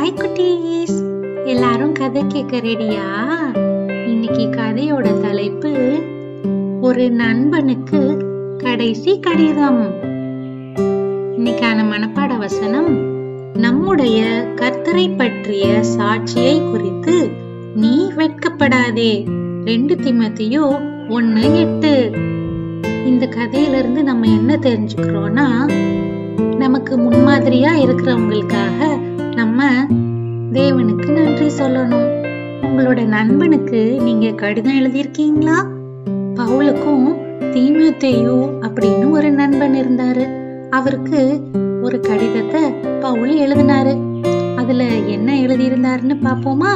hi குட்டீஸ் எல்லாரும் கதை கேட்க ரெடியா இன்னைக்கு கதையோட தலைப்பு ஒரு நண்பனுக்கு கடைசி கடிதம் இன்னைக்கான மனப்பாட வசனம் நம்முடைய கர்த்தரை பற்றிய சாட்சியை குறித்து நீ வெட்கப்படாதே ரெண்டு திமத்தியோ ஒன்னு எட்டு இந்த கதையில இருந்து நம்ம என்ன தெரிஞ்சுக்கிறோம்னா நமக்கு முன்மாதிரியா இருக்கிறவங்களுக்காக நம்ம தேவனுக்கு நன்றி சொல்லணும் உங்களோட நண்பனுக்கு நீங்க கடிதம் எழுதியிருக்கீங்களா பவுலுக்கும் தீமோத்தேயு அப்படின்னு ஒரு நண்பன் இருந்தாரு அவருக்கு ஒரு கடிதத்தை பவுல் எழுதினாரு அதுல என்ன எழுதியிருந்தாருன்னு பாப்போமா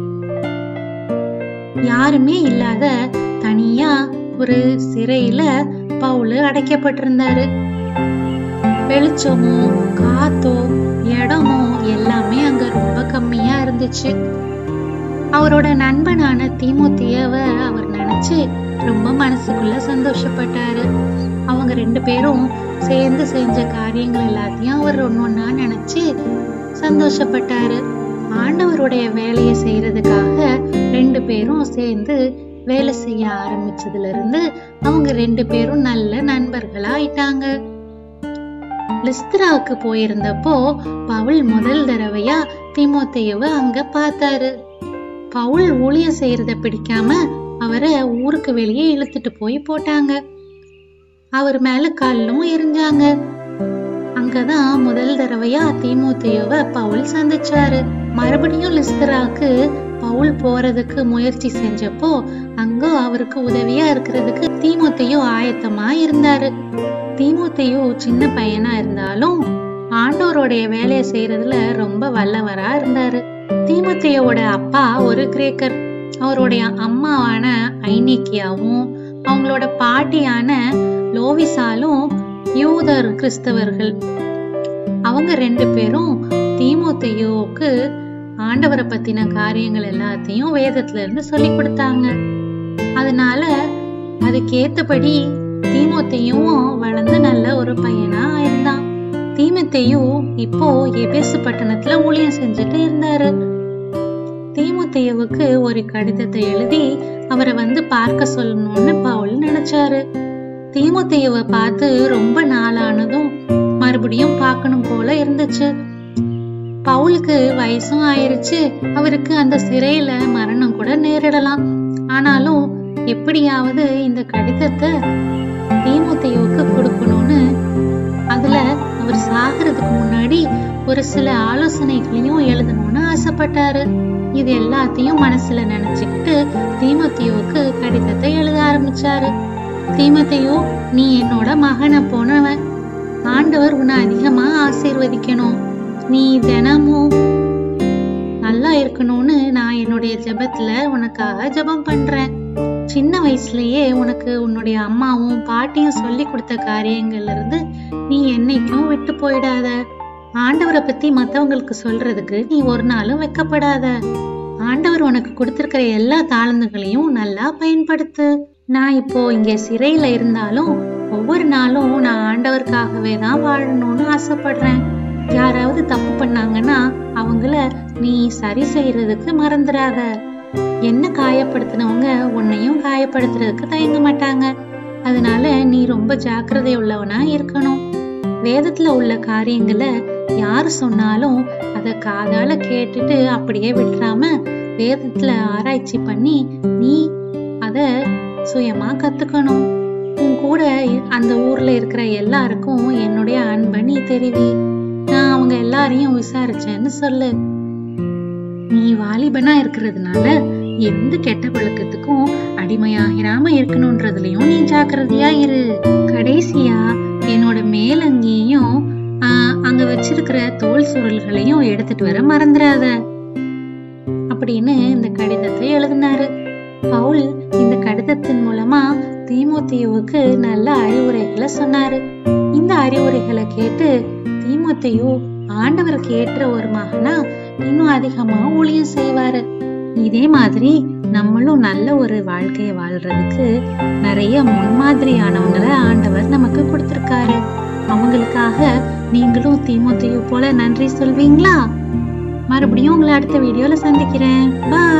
யாருமே இல்லாத தனியா ஒரு சிறையில பவுல் அடைக்கப்பட்டிருந்தாரு வெளிச்சமோ காத்தோ இடமோ எல்லாமே அங்க ரொம்ப கம்மியா இருந்துச்சு அவரோட நண்பனான தீமோத்தியவ அவர் நினைச்சு ரொம்ப மனசுக்குள்ள சந்தோஷப்பட்டாரு அவங்க ரெண்டு பேரும் சேர்ந்து செஞ்ச காரியங்கள் எல்லாத்தையும் அவர் ஒன்னு ஒன்னா நினைச்சு சந்தோஷப்பட்டாரு ஆண்டவருடைய வேலையை செய்யறதுக்காக ரெண்டு பேரும் சேர்ந்து வேலை செய்ய ஆரம்பிச்சதுல இருந்து அவங்க ரெண்டு பேரும் நல்ல நண்பர்களா ஆயிட்டாங்க லிஸ்திராவுக்கு போயிருந்தப்போ பவுல் முதல் தடவையா தீமோத்தேயுவ அங்க பார்த்தாரு பவுல் ஊழியம் செய்யறத பிடிக்காம அவரை ஊருக்கு வெளியே இழுத்துட்டு போய் போட்டாங்க அவர் மேல கல்லும் எரிஞ்சாங்க அங்கதான் முதல் தடவையா தீமோத்தேயுவ பவுல் சந்திச்சாரு மறுபடியும் லிஸ்திராவுக்கு பவுல் போறதுக்கு முயற்சி செஞ்சப்போ அங்க அவருக்கு உதவியா இருக்கிறதுக்கு தீமோத்தேயு ஆயத்தமா இருந்தாரு தீமோத்தேயு சின்ன பையனா இருந்தாலும் ஆண்டோருடைய வேலையை செய்யறதுல ரொம்ப வல்லவரா இருந்தாரு தீமோத்தேயோட அப்பா ஒரு கிரேக்கர் அவருடைய அம்மாவான ஐனிக்கியாவும் அவங்களோட பாட்டியான லோவிசாலும் யூதர் கிறிஸ்தவர்கள் அவங்க ரெண்டு பேரும் தீமோத்தேயோவுக்கு ஆண்டவரை பத்தின காரியங்கள் எல்லாத்தையும் வேதத்துல இருந்து சொல்லி கொடுத்தாங்க அதனால அதுக்கேத்தபடி தீமோத்தேயும் வளர்ந்து நல்ல ஒரு பையனா இருந்தான் தீமோத்தேயும் இப்போ எபேசு பட்டணத்துல ஊழியம் செஞ்சுட்டு இருந்தாரு தீமோத்தேயுவுக்கு ஒரு கடிதத்தை எழுதி அவரை வந்து பார்க்க சொல்லணும்னு பவுல் நினைச்சாரு தீமோத்தேயுவை பார்த்து ரொம்ப நாளானதும் மறுபடியும் பார்க்கணும் போல இருந்துச்சு பவுலுக்கு வயசும் ஆயிருச்சு அவருக்கு அந்த சிறையில மரணம் கூட நேரிடலாம் ஆனாலும் எப்படியாவது இந்த கடிதத்தை தீமோத்தேயுவுக்கு கொடுக்கணும்னு அதுல அவர் சாகிறதுக்கு முன்னாடி ஒரு சில ஆலோசனைகளையும் எழுதணும்னு ஆசைப்பட்டாரு இது எல்லாத்தையும் மனசுல நினைச்சுக்கிட்டு தீமோத்தேயுவுக்கு கடிதத்தை எழுத ஆரம்பிச்சாரு தீமோத்தேயு நீ என்னோட மகனை போனவன் ஆண்டவர் உன்னை அதிகமா ஆசீர்வதிக்கணும் நீ தினமும் நல்லா இருக்கணும்னு நான் என்னுடைய ஜெபத்துல உனக்காக ஜெபம் பண்றேன் சின்ன வயசுலயே உனக்கு உன்னுடைய அம்மாவும் பாட்டியும் சொல்லி கொடுத்த காரியங்கள்ல இருந்து நீ என்னைக்கும் விட்டு போயிடாத ஆண்டவரை பத்தி மத்தவங்களுக்கு சொல்றதுக்கு நீ ஒரு நாளும் வெக்கப்படாத ஆண்டவர் உனக்கு கொடுத்திருக்கிற எல்லா தாளந்துகளையும் நல்லா பயன்படுத்து நான் இப்போ இங்க சிறையில இருந்தாலும் ஒவ்வொரு நாளும் நான் ஆண்டவருக்காகவே தான் வாழணும்னு ஆசைப்படுறேன் யாராவது தப்பு பண்ணாங்கன்னா அவங்கள நீ சரி செய்யறதுக்கு மறந்துடாத என்ன காயப்படுத்தினவங்க உன்னையும் காயப்படுத்துறதுக்கு தயங்க மாட்டாங்க அதனால நீ ரொம்ப ஜாக்கிரதை உள்ளவனா இருக்கணும் வேதத்துல உள்ள காரியங்களை யாரு சொன்னாலும் அத காதால கேட்டுட்டு அப்படியே விட்டுறாம வேதத்துல ஆராய்ச்சி பண்ணி நீ அத சுயமா கத்துக்கணும் உன் கூட அந்த ஊர்ல இருக்கிற எல்லாருக்கும் என்னுடைய அன்பை நீ தெரிவி நான் அவங்க எல்லாரையும் விசாரிச்சேன்னு சொல்லு நீ வாலிபனா இருக்கிறதுனால எந்த கெட்ட பழக்கத்துக்கும் அடிமையாகிராம இருக்கணும்ன்றதுலயும் நீ ஜாக்கிரதையா இரு கடைசியா என்னோட மேலங்கியையும் ஆஹ் அங்க வச்சிருக்கிற தோல் சுருள்களையும் எடுத்துட்டு வர மறந்துடாத அப்படின்னு இந்த கடிதத்தை எழுதினாரு பவுல் இந்த கடிதத்தின் மூலமா தீமோத்தேயுவுக்கு நல்ல அறிவுரைகளை சொன்னாரு இந்த அறிவுரைகளை கேட்டு தீமோத்தேயு ஆண்டவருக்கு ஏற்ற ஒரு மகனா இன்னும் அதிகமா ஊழியம் செய்வாரு இதே மாதிரி நம்மளும் நல்ல ஒரு வாழ்க்கைய வாழ்றதுக்கு நிறைய முன்மாதிரியானவங்களை ஆண்டவர் நமக்கு கொடுத்திருக்காரு அவங்களுக்காக நீங்களும் தீமோத்தேயு போல நன்றி சொல்வீங்களா மறுபடியும் உங்களை அடுத்த வீடியோல சந்திக்கிறேன் பாய்